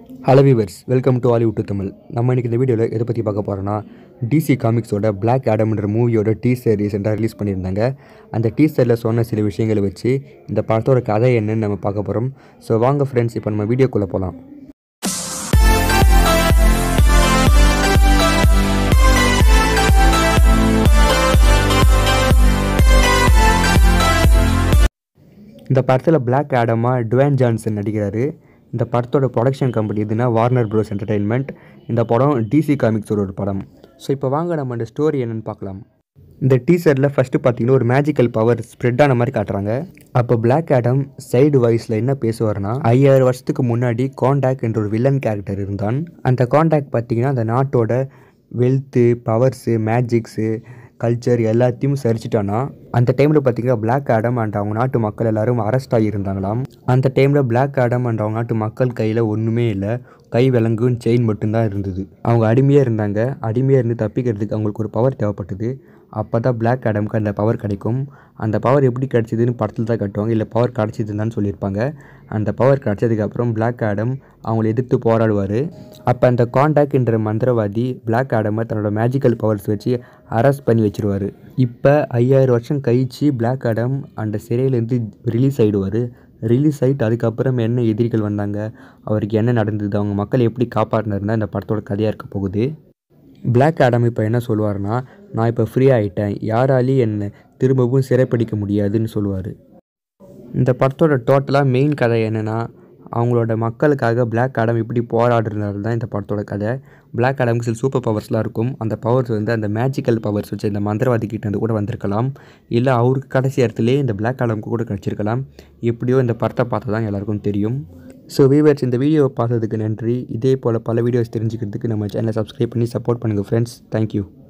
hello viewers welcome to Hollywood Tamil நம்ம இன்றைக்கி இந்த வீடியோவில் எதை பற்றி பார்க்க போகிறோன்னா டிசி காமிக்ஸோட Black ஆடம்ன்ற மூவியோட டீசர் ரீசெண்டாக ரிலீஸ் பண்ணியிருந்தாங்க அந்த டீசரில் சொன்ன சில விஷயங்களை வச்சு இந்த படத்தோட கதை என்னன்னு நம்ம பார்க்க போகிறோம் ஸோ வாங்க ஃப்ரெண்ட்ஸ் இப்போ நம்ம வீடியோக்குள்ளே போகலாம் இந்த படத்தில் Black ஆடமாக டுவேன் ஜான்சன் நடிக்கிறாரு இந்த படத்தோட ப்ரொடக்ஷன் கம்பெனி எதுனா வார்னர் ப்ரோஸ் என்டர்டெயின்மெண்ட் இந்த படம் டிசி காமிக்ஸோட ஒரு படம் ஸோ இப்போ வாங்க நம்ம இந்த ஸ்டோரி என்னன்னு பார்க்கலாம் இந்த டீசரில் ஃபஸ்ட்டு பார்த்தீங்கன்னா ஒரு மேஜிக்கல் பவர் ஸ்ப்ரெட் ஆன மாதிரி காட்டுறாங்க அப்போ Black ஆடம் சைடு வாய்ஸில் என்ன பேசுவார்னா ஐயாயிரம் வருஷத்துக்கு முன்னாடி காண்டாக்ட் என்ற ஒரு வில்லன் கேரக்டர் இருந்தான் அந்த காண்டாக்ட் பார்த்தீங்கன்னா அந்த நாட்டோட வெல்த்து பவர்ஸு மேஜிக்ஸு கல்ச்சர் எல்லாத்தையும் சரிச்சிட்டானா அந்த டைமில் பார்த்தீங்கன்னா Black ஆடம் அண்ட் அவங்க நாட்டு மக்கள் எல்லாரும் அரெஸ்ட் ஆகியிருந்தாங்களாம் அந்த டைமில் Black ஆடம் அண்ட் அவங்க நாட்டு மக்கள் கையில் ஒன்றுமே இல்லை கை விலங்கும் செயின் மட்டும்தான் இருந்தது அவங்க அடிமையாக இருந்தாங்க அடிமையாக இருந்து தப்பிக்கிறதுக்கு அவங்களுக்கு ஒரு பவர் தேவைப்பட்டது அப்போ தான் Black ஆடம்க்கு அந்த பவர் கிடைக்கும் அந்த பவர் எப்படி கிடச்சிதுன்னு படத்தில் தான் கட்டுவாங்க இல்லை பவர் கிடச்சிதுன்னு சொல்லியிருப்பாங்க அந்த பவர் கிடச்சதுக்கப்புறம் Black ஆடம் அவங்களை எதிர்த்து போராடுவார் அப்போ அந்த காண்டாக்ட் என்ற மந்திரவாதி Black ஆடமை தன்னோட மேஜிக்கல் பவர்ஸ் வச்சு அரெஸ்ட் பண்ணி வச்சிருவார் இப்போ ஐயாயிரம் வருஷம் கழிச்சு Black ஆடம் அந்த சிறையிலேருந்து ரிலீஸ் ஆகிடுவார் ரிலீஸ் ஆகிட்டு அதுக்கப்புறம் என்ன எதிரிகள் வந்தாங்க அவருக்கு என்ன நடந்தது அவங்க மக்கள் எப்படி காப்பாற்றினாருந்தா இந்த படத்தோட கதையாக இருக்க போகுது Black ஆடம் இப்போ என்ன சொல்லுவார்னா நான் இப்போ ஃப்ரீ ஆகிட்டேன் யாராலையும் என்னை திரும்பவும் சிறைப்பிடிக்க முடியாதுன்னு சொல்லுவார் இந்த படத்தோட டோட்டலாக மெயின் கதை என்னென்னா அவங்களோட மக்களுக்காக Black ஆடம் எப்படி போராடுறது தான் இந்த படத்தோட கதை Black ஆடம்க்கு சில சூப்பர் பவர்ஸ்லாம் இருக்கும் அந்த பவர்ஸ் வந்து அந்த மேஜிக்கல் பவர்ஸ் வச்சு இந்த மந்திரவாதி கிட்ட இருந்து கூட வந்திருக்கலாம் இல்லை அவருக்கு கடைசி இடத்துலேயே இந்த Black ஆடம்க்கு கூட கிடச்சிருக்கலாம் எப்படியோ இந்த படத்தை பார்த்தா தான் எல்லாருக்கும் தெரியும் ஸோ வீவர்ஸ் இந்த வீடியோவை பார்த்ததுக்கு நன்றி இதே போல் பல வீடியோஸ் தெரிஞ்சுக்கிறதுக்கு நம்ம சேனலை சப்ஸ்கிரைப் பண்ணி சப்போர்ட் பண்ணுங்கள் ஃப்ரெண்ட்ஸ் தேங்க்யூ